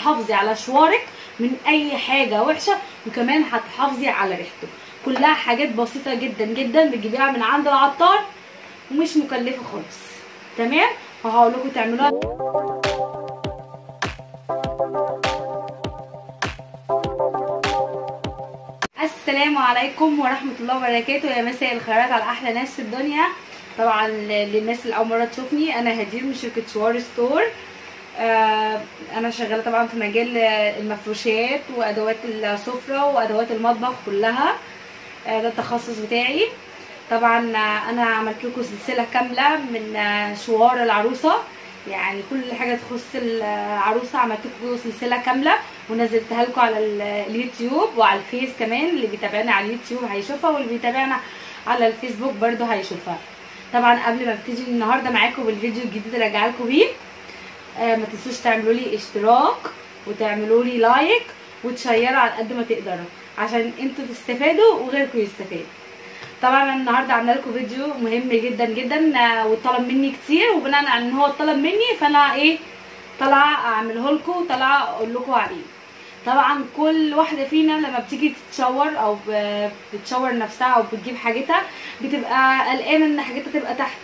هتحافظي على شوارك من اي حاجه وحشه وكمان هتحافظي على ريحته كلها حاجات بسيطه جدا جدا بتجيبيها من عند العطار ومش مكلفه خالص تمام وهقول لكم تعملوها السلام عليكم ورحمة الله وبركاته يا مساء الخيرات على أحلى ناس في الدنيا طبعا للناس اللي أول مرة تشوفني أنا هدير من شركة شوار ستور آه أنا شغالة طبعا في مجال المفروشات وأدوات السفرة وأدوات المطبخ كلها آه ده التخصص بتاعي طبعا أنا عملت لكم سلسلة كاملة من شوار العروسة يعني كل حاجه تخص العروسه عملت لكم سلسله كامله ونزلتها لكم على اليوتيوب وعلى الفيس كمان اللي بيتابعنا على اليوتيوب هيشوفها واللي بيتابعنا على الفيسبوك برده هيشوفها طبعا قبل ما ابتدي النهارده معاكم بالفيديو الجديد اللي راجعه لكم بيه آه ما تنسوش تعملوا لي اشتراك وتعملوا لي لايك وتشيروا على قد ما تقدروا عشان انتوا تستفادوا وغيركم يستفاد طبعا النهارده عامله لكم فيديو مهم جدا جدا وطلب مني كتير وبناء على ان هو طلب مني فانا ايه طالعه اعمله لكم وطالعه اقول لكم عليه طبعا كل واحده فينا لما بتيجي تتشاور او بتشاور نفسها او بتجيب حاجتها بتبقى قلقانه ان حاجتها تبقى تحت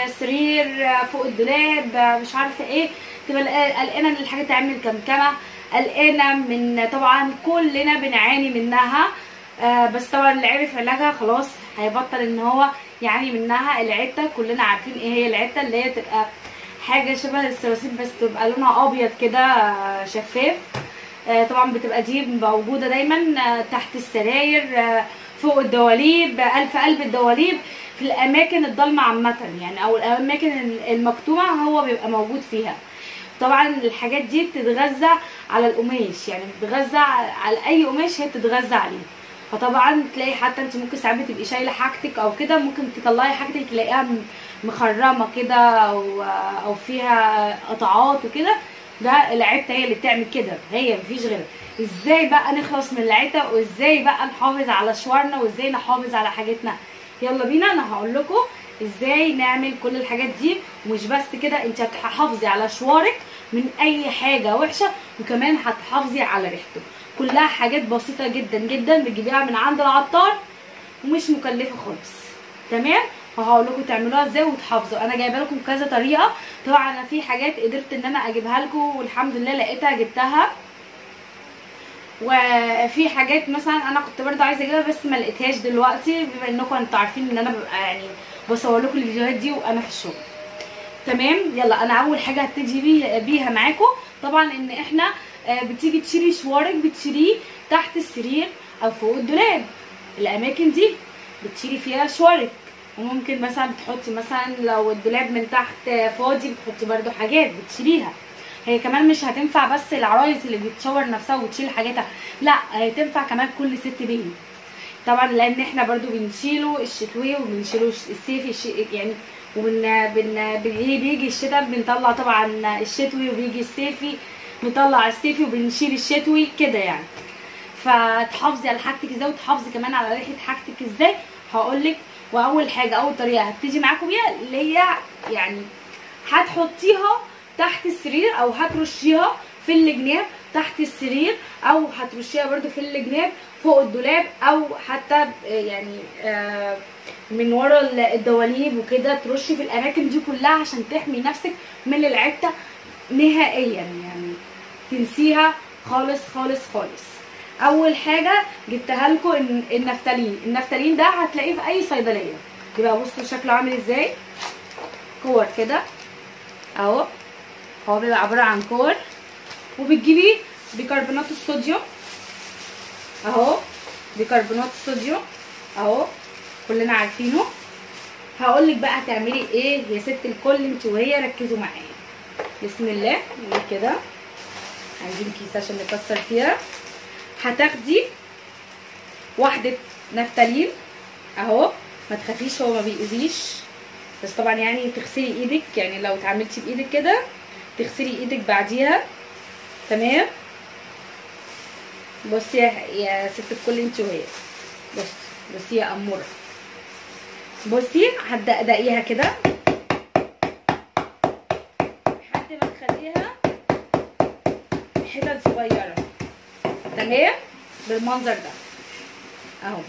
السرير فوق الدولاب مش عارفه ايه تبقى قلقانه ان الحاجه تعمل كمكمه قلقانه من طبعا كلنا بنعاني منها آه بس طبعا اللي عرف علاجها خلاص هيبطل ان هو يعاني منها العته كلنا عارفين ايه هي العته اللي هي تبقى حاجه شبه الصراصير بس تبقى لونها ابيض كده شفاف آه طبعا بتبقى دي موجوده دايما آه تحت السراير فوق الدواليب الف قلب الدواليب في الاماكن الضلمه عامه يعني او الاماكن المكتومه هو بيبقى موجود فيها طبعا الحاجات دي بتتغذى على القماش يعني بتتغذى على اي قماش هي بتتغذى عليه فطبعا تلاقي حتى انت ممكن ساعات بتبقي شايله حاجتك او كده ممكن تطلعي حاجتك تلاقيها مخرمه كده او او فيها قطعات وكده ده العته هي اللي بتعمل كده هي مفيش غيرها ازاي بقى نخلص من العته وازاي بقى نحافظ على شوارنا وازاي نحافظ على حاجتنا يلا بينا انا هقول لكم ازاي نعمل كل الحاجات دي ومش بس كده انت هتحافظي على شوارك من اي حاجه وحشه وكمان هتحافظي على ريحته كلها حاجات بسيطه جدا جدا بتجيبيها من عند العطار ومش مكلفه خالص تمام وهقول لكم تعملوها ازاي وتحافظوا انا جايبه لكم كذا طريقه طبعا انا في حاجات قدرت ان انا اجيبها لكم والحمد لله لقيتها جبتها وفي حاجات مثلا انا كنت برضه عايزه اجيبها بس ما لقيتهاش دلوقتي بما انكم انتوا عارفين ان انا ببقى يعني بصور لكم الفيديوهات دي وانا في الشغل تمام يلا انا اول حاجه هبتدي بيها, بيها معاكم طبعا ان احنا بتيجي تشيلي شوارك بتشيليه تحت السرير او فوق الدولاب الاماكن دي بتشيلي فيها شوارك وممكن مثلا بتحطي مثلا لو الدولاب من تحت فاضي بتحطي برده حاجات بتشيليها هي كمان مش هتنفع بس العرايس اللي بتشاور نفسها وتشيل حاجاتها لا هي تنفع كمان كل ست بيت طبعا لان احنا برده بنشيله الشتوي وبنشيله الصيفي يعني وبن بن بيجي الشتاء بنطلع طبعا الشتوي وبيجي الصيفي نطلع الصيفي وبنشيل الشتوي كده يعني فتحافظي على حاجتك ازاي وتحافظي كمان على ريحه حاجتك ازاي هقولك واول حاجه اول طريقه هبتدي معاكم بيها اللي هي يعني هتحطيها تحت السرير او هترشيها في الجناب تحت السرير او هترشيها برده في الجناب فوق الدولاب او حتى يعني من ورا الدواليب وكده ترشي في الاماكن دي كلها عشان تحمي نفسك من العته نهائيا يعني تنسيها خالص خالص خالص اول حاجه جبتها لكم النفتالين النفتالين ده هتلاقيه في اي صيدليه يبقى بصوا شكله عامل ازاي كور كده اهو هو بيبقى عباره عن كور وبتجيبي بيكربونات الصوديوم اهو بيكربونات الصوديوم اهو كلنا عارفينه هقولك بقى هتعملي ايه يا ست الكل انت وهي ركزوا معايا بسم الله نقول كده عايزين كيس عشان نكسر فيها هتاخدي واحده نفتالين اهو ما تخافيش هو ما بيأذيش بس طبعا يعني تغسلي ايدك يعني لو اتعاملتي بايدك كده تغسلي ايدك بعديها تمام بصي يا, يا ست الكل انت وهي بصي بصي يا اموره بصي هتدقدقيها كده لحد ما تخليها حتت صغيره تمام بالمنظر ده اهو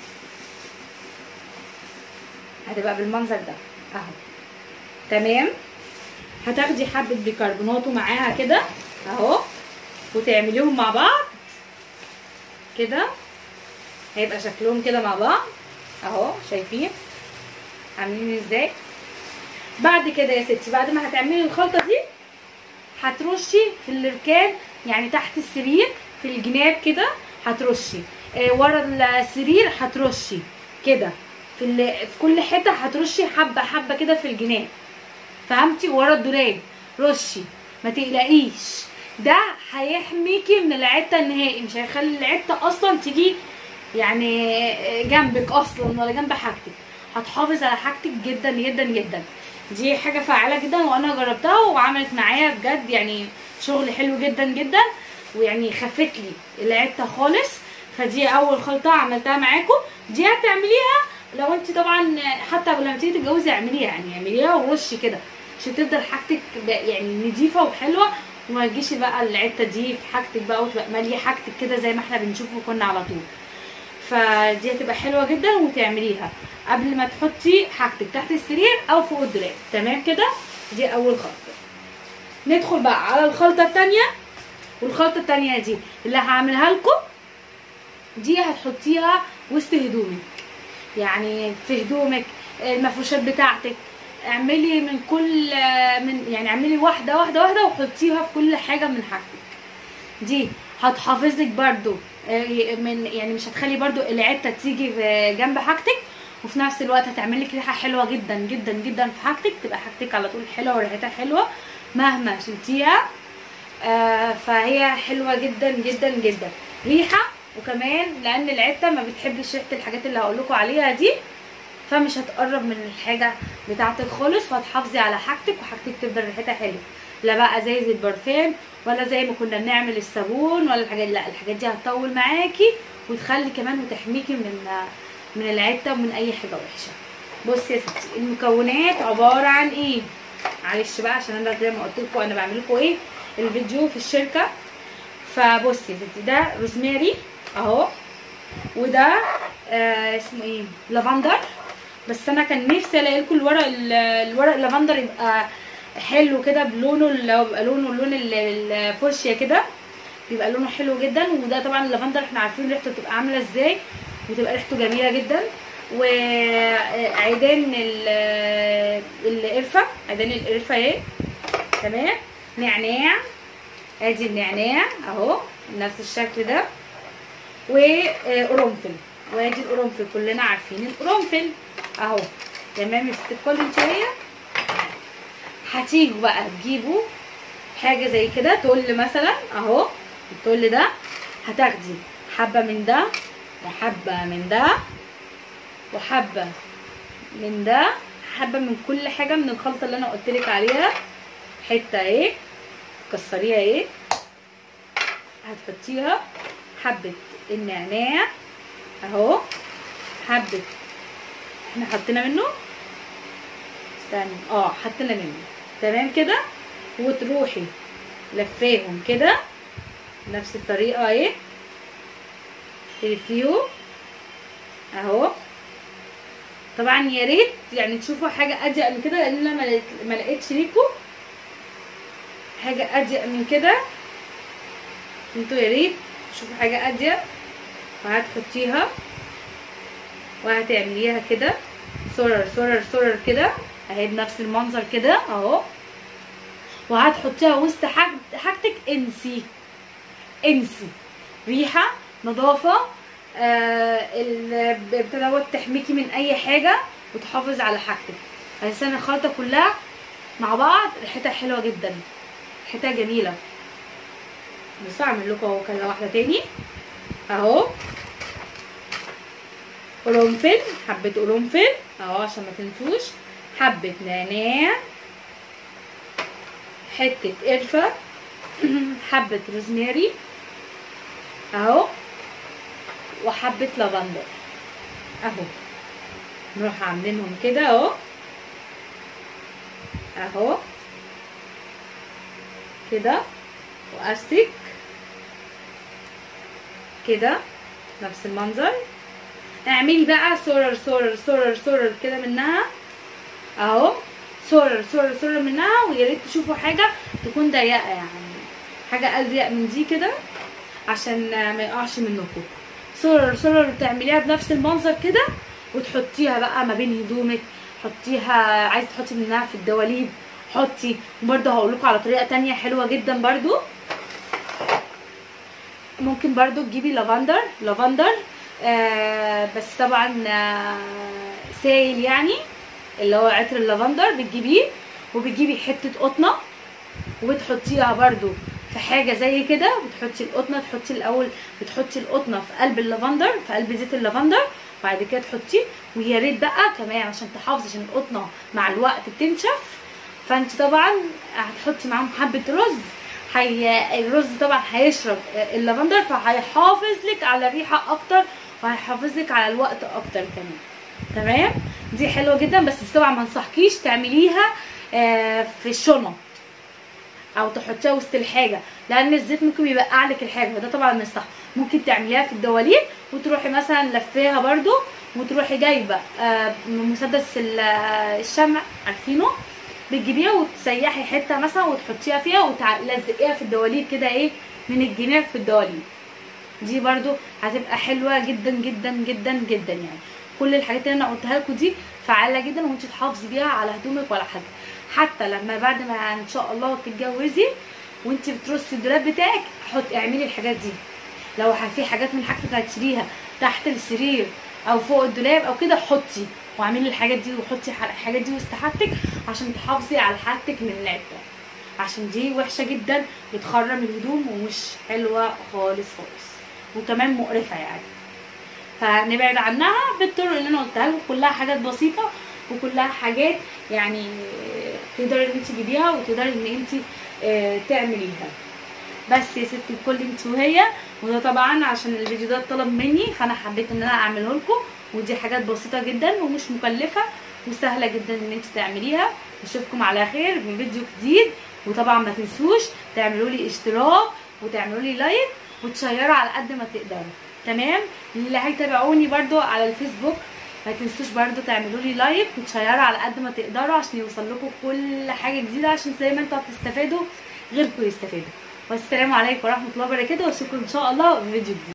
هتبقى بالمنظر ده اهو تمام هتاخدي حبه بيكربوناتو معاها كده اهو وتعمليهم مع بعض كده هيبقى شكلهم كده مع بعض اهو شايفين عاملين ازاي بعد كده يا ستي بعد ما هتعملي الخلطه دي هترشي في الاركان يعني تحت السرير في الجناب كده هترشي آه ورا السرير هترشي كده في ال... في كل حته هترشي حبه حبه كده في الجناب فهمتي ورا الدولاب رشي ما تقلقيش ده هيحميكي من العته النهائي مش هيخلي العته اصلا تيجي يعني جنبك اصلا ولا جنب حاجتك هتحافظ على حاجتك جدا جدا جدا دي حاجه فعاله جدا وانا جربتها وعملت معايا بجد يعني شغل حلو جدا جدا ويعني خفت لي العته خالص فدي اول خلطه عملتها معاكم دي هتعمليها لو انت طبعا حتى لما تيجي تتجوزي اعمليها يعني اعمليها ورشي كده عشان تفضل حاجتك يعني نظيفه وحلوه وما تجيش بقى العته دي في حاجتك بقى وتبقى ماليه حاجتك كده زي ما احنا بنشوفه كنا على طول فدي هتبقى حلوه جدا وتعمليها قبل ما تحطي حاجتك تحت السرير او فوق الدولاب تمام كده دي اول خلطه ندخل بقى على الخلطه الثانيه والخلطه الثانيه دي اللي هعملها لكم دي هتحطيها وسط هدومك يعني في هدومك المفروشات بتاعتك اعملي من كل من يعني اعملي واحده واحده واحده وحطيها في كل حاجه من حاجتك دي هتحافظ لك برده من يعني مش هتخلي برده العته تيجي جنب حاجتك وفي نفس الوقت هتعمل لك ريحه حلوه جدا جدا جدا في حاجتك تبقى حاجتك على طول حلوه وريحتها حلوه مهما شلتيها آه فهي حلوه جدا جدا جدا ريحه وكمان لان العته ما بتحبش ريحه الحاجات اللي هقول لكم عليها دي فمش هتقرب من الحاجه بتاعتك خالص فهتحافظي على حاجتك وحاجتك تفضل ريحتها حلوه لا بقى زي زي البرفان ولا زي ما كنا بنعمل الصابون ولا الحاجات لا الحاجات دي هتطول معاكي وتخلي كمان وتحميكي من من العته ومن اي حاجه وحشه بصي يا ستي المكونات عباره عن ايه معلش بقى عشان انا زي ما قلت لكم انا بعمل لكم ايه الفيديو في الشركه فبصي يا ستي ده روزماري اهو وده آه اسمه ايه لافندر بس انا كان نفسي الاقي لكم الورق الورق اللافندر يبقى حلو كده بلونه اللي بيبقى لونه لون الفوشيا كده بيبقى لونه حلو جدا وده طبعا اللافندر احنا عارفين ريحته بتبقى عامله ازاي وتبقى ريحته جميله جدا وعيدان القرفه عيدان القرفه اهي تمام نعناع ادي النعناع اهو نفس الشكل ده وقرنفل وادي القرنفل كلنا عارفين القرنفل اهو تمام الست الكل انتوا هتيجوا بقى تجيبوا حاجه زي كده تل مثلا اهو التل ده هتاخدي حبه من ده وحبه من ده وحبه من ده حبه من كل حاجه من الخلطه اللي انا قلت لك عليها حته اهي كسريها اهي هتحطيها حبه النعناع اهو حبه احنا حطينا منه استنى اه حطينا منه تمام كده وتروحي لفاهم كده نفس الطريقه اهي تلفيهم اهو طبعا يا ريت يعني تشوفوا حاجه اضيق من كده لان انا ما لقيتش ليكم حاجه اضيق من كده انتوا يا ريت تشوفوا حاجه اضيق وهتحطيها وهتعمليها كده سرر سرر سرر كده اهي بنفس المنظر كده اهو وهتحطيها وسط حاجتك انسي انسي ريحه نظافه آه دوت تحميكي من اي حاجه وتحافظ على حاجتك اساسا الخلطه كلها مع بعض ريحتها حلوه جدا ريحتها جميله بس اعمل لكم اهو كذا واحده تاني اهو قرنفل حبه قرنفل اهو عشان ما تنسوش حبه نعناع حته قرفه حبه روزماري اهو وحبه لافندر اهو نروح عاملينهم كده اهو اهو كده واستك كده نفس المنظر اعملي بقى سورر سورر سورر سورر كده منها اهو سورر سورر سورر منها ويا ريت تشوفوا حاجه تكون ضيقه يعني حاجه اضيق من دي كده عشان ما يقعش منكم سورر سورر تعمليها بنفس المنظر كده وتحطيها بقى ما بين هدومك حطيها عايزه تحطي منها في الدواليب حطي برضه هقول لكم على طريقه تانية حلوه جدا برضه ممكن برضو تجيبي لافندر لافندر آه بس طبعا آه سايل يعني اللي هو عطر اللافندر بتجيبيه وبتجيبي حته قطنه وبتحطيها برضو في حاجه زي كده بتحطي القطنه تحطي الاول بتحطي القطنه في قلب اللافندر في قلب زيت اللافندر وبعد كده تحطيه ويا ريت بقى كمان عشان تحافظي عشان القطنه مع الوقت بتنشف فانت طبعا هتحطي معاهم حبه رز هي الرز طبعا هيشرب اللافندر فهيحافظ لك على الريحه اكتر وهيحافظ لك على الوقت اكتر كمان تمام دي حلوه جدا بس طبعا ما انصحكيش تعمليها آه في الشنط او تحطيها وسط الحاجه لان الزيت ممكن يبقع لك الحاجه فده طبعا مش صح ممكن تعمليها في الدواليب وتروحي مثلا لفيها برده وتروحي جايبه آه مسدس الشمع عارفينه بتجيبيها وتسيحي حته مثلا وتحطيها فيها وتلزقيها في الدواليب كده ايه من الجناب في الدواليب دي برده هتبقى حلوه جدا جدا جدا جدا يعني كل الحاجات اللي انا قلتها لكم دي فعاله جدا وانت تحافظي بيها على هدومك ولا حاجه حتى لما بعد ما ان شاء الله تتجوزي وانت بترصي الدولاب بتاعك حطي اعملي الحاجات دي لو في حاجات من حاجتك هتشيليها تحت السرير او فوق الدولاب او كده حطي واعملي الحاجات دي وحطي الحاجات دي وسط حاجتك عشان تحافظي على حاجتك من العده عشان دي وحشه جدا بتخرم الهدوم ومش حلوه خالص خالص وكمان مقرفه يعني فنبعد عنها بالطرق اللي انا قلتها لكم كلها حاجات بسيطه وكلها حاجات يعني تقدري ان انت تجيبيها وتقدري ان انت تعمليها بس يا ستي الكل انت وهي وده طبعا عشان الفيديو ده طلب مني فانا حبيت ان انا اعمله لكم ودي حاجات بسيطه جدا ومش مكلفه وسهله جدا ان انت تعمليها اشوفكم على خير في فيديو جديد وطبعا ما تنسوش تعملوا لي اشتراك وتعملوا لي لايك وتشيروا على قد ما تقدروا تمام اللي هيتابعوني برده على الفيسبوك ما تنسوش برده تعملوا لي لايك وتشيروا على قد ما تقدروا عشان يوصل لكم كل حاجه جديده عشان زي ما انتوا هتستفادوا غيركم يستفادوا والسلام عليكم ورحمه الله وبركاته واشوفكم ان شاء الله في فيديو جديد